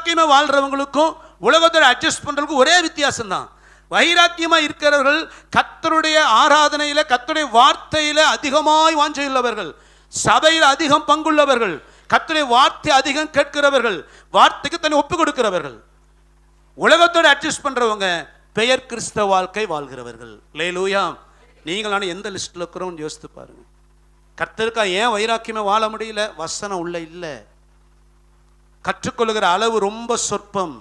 வைராக்கியமா வாழ்றவங்களுக்கும் உலகத்தோட அட்ஜஸ்ட் பண்றதுக்கும் ஒரே வித்தியாசம் தான் வைராக்கியமா இருக்கிறவர்கள் கத்தருடைய ஆராதனையில கத்தருடைய வார்த்தையில அதிகமாய் வாஞ்சையுள்ளவர்கள் சபையில் அதிகம் பங்குள்ளவர்கள் கத்தருடைய வார்த்தை அதிகம் கேட்கிறவர்கள் வார்த்தைக்கு தன்னை ஒப்பு கொடுக்கிறவர்கள் உலகத்தோட அட்ஜஸ்ட் பண்றவங்க பெயர் கிறிஸ்தவ வாழ்க்கை வாழ்கிறவர்கள் லேலூயா நீங்கள் நான் எந்த லிஸ்ட்ல இருக்கிறோம்னு யோசித்து பாருங்க கர்த்தருக்கா ஏன் வைராக்கியமே வாழ முடியல வசனம் உள்ள இல்லை கற்றுக்கொள்ளுகிற அளவு ரொம்ப சொற்பம்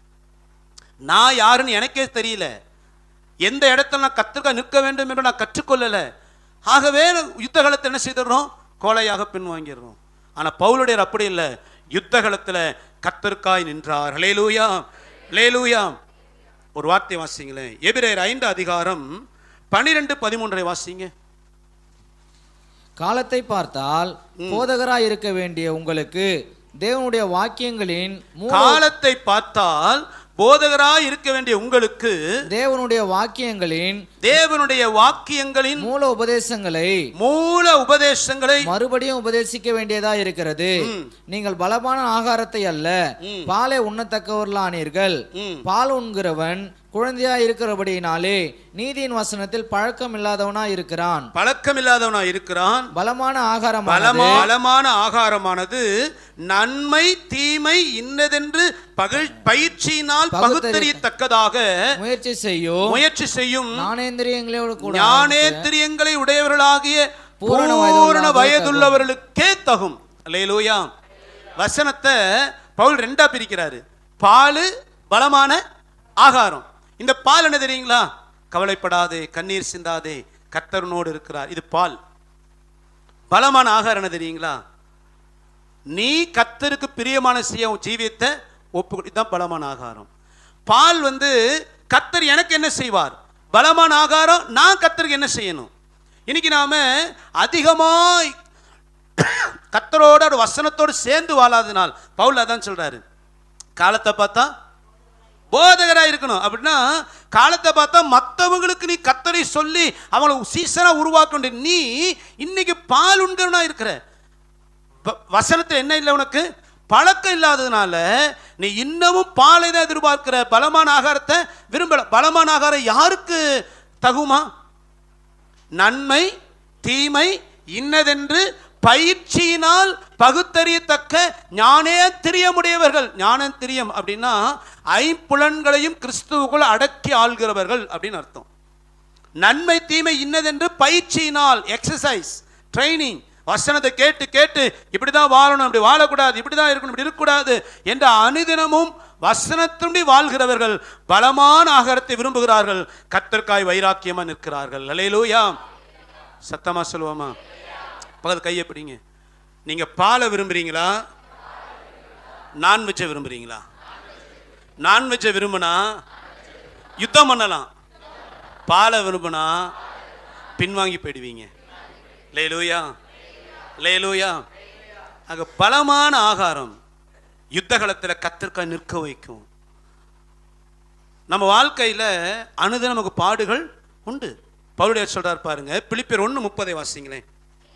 நான் யாருன்னு எனக்கே தெரியல எந்த இடத்துல நான் கற்றுக்க நிற்க வேண்டும் என்று நான் கற்றுக்கொள்ளல ஆகவே யுத்த காலத்தில் என்ன செய்திடுறோம் கோலையாக பின்வாங்கிடுறோம் ஆனா பவுலுடையர் அப்படி இல்லை யுத்த காலத்துல கத்தருக்காய் நின்றார் லேலூயா லேலூயா ஒரு வார்த்தை வாசிங்களேன் எபிரேயர் ஐந்து அதிகாரம் பனிரெண்டு பதிமூன்றை வாசிங்க காலத்தை பார்த்தால் போதகராய் இருக்க வேண்டிய உங்களுக்கு தேவனுடைய வாக்கியங்களின் மூல காலத்தை பார்த்தால் போதகராய் இருக்க வேண்டிய உங்களுக்கு தேவனுடைய வாக்கியங்களின் தேவனுடைய வாக்கியங்களின் மூல உபதேசங்களை மூல உபதேசங்களை மறுபடியும் உபதேசிக்க வேண்டியதா இருக்கிறது நீங்கள் பலமான ஆகாரத்தை அல்ல பாலை உண்ணத்தக்கவர்களானீர்கள் ம். பால் உண்கிறவன் குழந்தையா இருக்கிறபடியினாலே நீதியின் வசனத்தில் பழக்கம் இல்லாதவனா இருக்கிறான் பழக்கம் இல்லாதவனா இருக்கிறான் பலமான ஆகாரம் பலமா பலமான ஆகாரமானது நன்மை தீமை இன்னதென்று பகல் பயிற்சியினால் பகுத்தறியத்தக்கதாக முயற்சி செய்யும் முயற்சி செய்யும் ஞானேந்திரியங்களோடு கூட ஞானேத்திரியங்களை உடையவர்களாகிய பூரண பூரண வயதுள்ளவர்களுக்கே வயதுள்ளவர்களுக்கே தகும் அல்லேலூயா வசனத்தை பவுல் ரெண்டா பிரிக்கிறாரு பால் பலமான ஆகாரம் இந்த பால் என்ன தெரியுங்களா கவலைப்படாதே கண்ணீர் சிந்தாதே கர்த்தருனோடு இருக்கிறார் இது பால் பலமான ஆகாரம் என்ன தெரியுங்களா நீ கத்தருக்கு பிரியமான செய்ய உன் ஜீவியத்தை ஒப்பு இதுதான் பலமான ஆகாரம் பால் வந்து கத்தர் எனக்கு என்ன செய்வார் பலமான ஆகாரம் நான் கத்தருக்கு என்ன செய்யணும் இன்னைக்கு நாம அதிகமாய் கத்தரோட ஒரு வசனத்தோடு சேர்ந்து வாழாதனால் பவுல் அதான் சொல்றாரு காலத்தை பார்த்தா போதகராக இருக்கணும் அப்படின்னா காலத்தை பார்த்தா மற்றவங்களுக்கு நீ கத்தரை சொல்லி அவங்கள சீசனாக உருவாக்க நீ இன்னைக்கு பால் உண்கிறவனா இருக்கிற வ- வசனத்தில் என்ன இல்லை உனக்கு பழக்கம் இல்லாததுனால நீ இன்னமும் பாலை தான் எதிர்பார்க்கிற பலமான ஆகாரத்தை விரும்பல பலமான ஆகாரம் யாருக்கு தகுமா நன்மை தீமை இன்னதென்று பயிற்சியினால் பகுத்தறியத்தக்க ஞானேத்திரியமுடையவர்கள் ஞானத்திரியம் அப்படின்னா ஐம்புலன்களையும் கிறிஸ்துவுக்குள் அடக்கி ஆள்கிறவர்கள் அப்படின்னு அர்த்தம் நன்மை தீமை இன்னதென்று பயிற்சியினால் எக்ஸசைஸ் ட்ரைனிங் வசனத்தை கேட்டு கேட்டு இப்படிதான் வாழணும் இப்படி வாழக்கூடாது இப்படிதான் இருக்கணும் இப்படி இருக்கக்கூடாது என்ற அனுதினமும் வசனத்துண்டி வாழ்கிறவர்கள் பலமான ஆகாரத்தை விரும்புகிறார்கள் கத்தர்காய் வைராக்கியமா நிற்கிறார்கள் அலையிலூயா சத்தமா சொல்லுவோமா பக்கத்து கையை பிடிங்க நீங்க பாலை விரும்புறீங்களா நான்வெஜ்ஜை விரும்புறீங்களா நான்வெஜ்ஜை விரும்பினா யுத்தம் பண்ணலாம் பாலை விரும்பினா பின்வாங்கி போயிடுவீங்க லேலூயா லேலூயா ஆக பலமான ஆகாரம் யுத்த காலத்தில் கத்திற்காய் நிற்க வைக்கும் நம்ம வாழ்க்கையில் அனுத நமக்கு பாடுகள் உண்டு பவுலுடைய சொல்றார் பாருங்க பிலிப்பியர் ஒன்று முப்பதை வாசிங்களேன்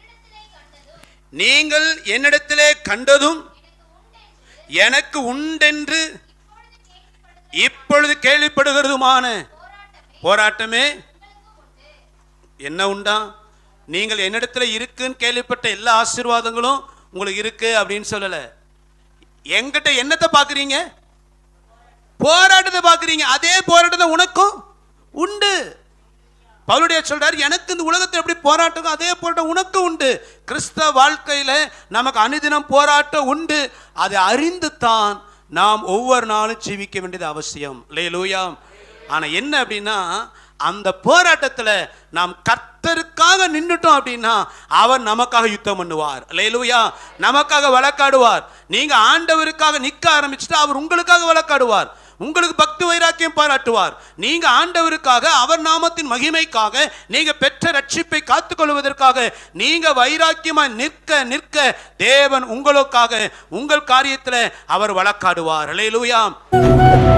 நீங்கள் என்னிடத்திலே கண்டதும் எனக்கு உண்டென்று இப்பொழுது கேள்விப்படுகிறதுமான போராட்டமே என்ன உண்டா நீங்கள் என்னிடத்துல இருக்குன்னு கேள்விப்பட்ட எல்லா ஆசீர்வாதங்களும் உங்களுக்கு இருக்கு அப்படின்னு சொல்லல என்கிட்ட என்னத்தை பார்க்குறீங்க போராட்டத்தை பார்க்குறீங்க அதே போராட்டத்தை உனக்கும் உண்டு பவுலுடைய சொல்றார் எனக்கு இந்த உலகத்தில் எப்படி போராட்டம் அதே போராட்டம் உனக்கு உண்டு கிறிஸ்தவ வாழ்க்கையில நமக்கு அனுதினம் போராட்டம் உண்டு அதை அறிந்து தான் நாம் ஒவ்வொரு நாளும் ஜீவிக்க வேண்டியது அவசியம் லேலூயா ஆனா என்ன அப்படின்னா அந்த போராட்டத்துல நாம் கர்த்தருக்காக நின்றுட்டோம் அப்படின்னா அவர் நமக்காக யுத்தம் பண்ணுவார் லேலூயா நமக்காக வழக்காடுவார் நீங்க ஆண்டவருக்காக நிக்க ஆரம்பிச்சுட்டு அவர் உங்களுக்காக வழக்காடுவார் உங்களுக்கு பக்தி வைராக்கியம் பாராட்டுவார் நீங்க ஆண்டவருக்காக அவர் நாமத்தின் மகிமைக்காக நீங்க பெற்ற ரட்சிப்பை காத்துக்கொள்வதற்காக நீங்க வைராக்கியமா நிற்க நிற்க தேவன் உங்களுக்காக உங்கள் காரியத்தில் அவர் வழக்காடுவார் அலையிலுயாம்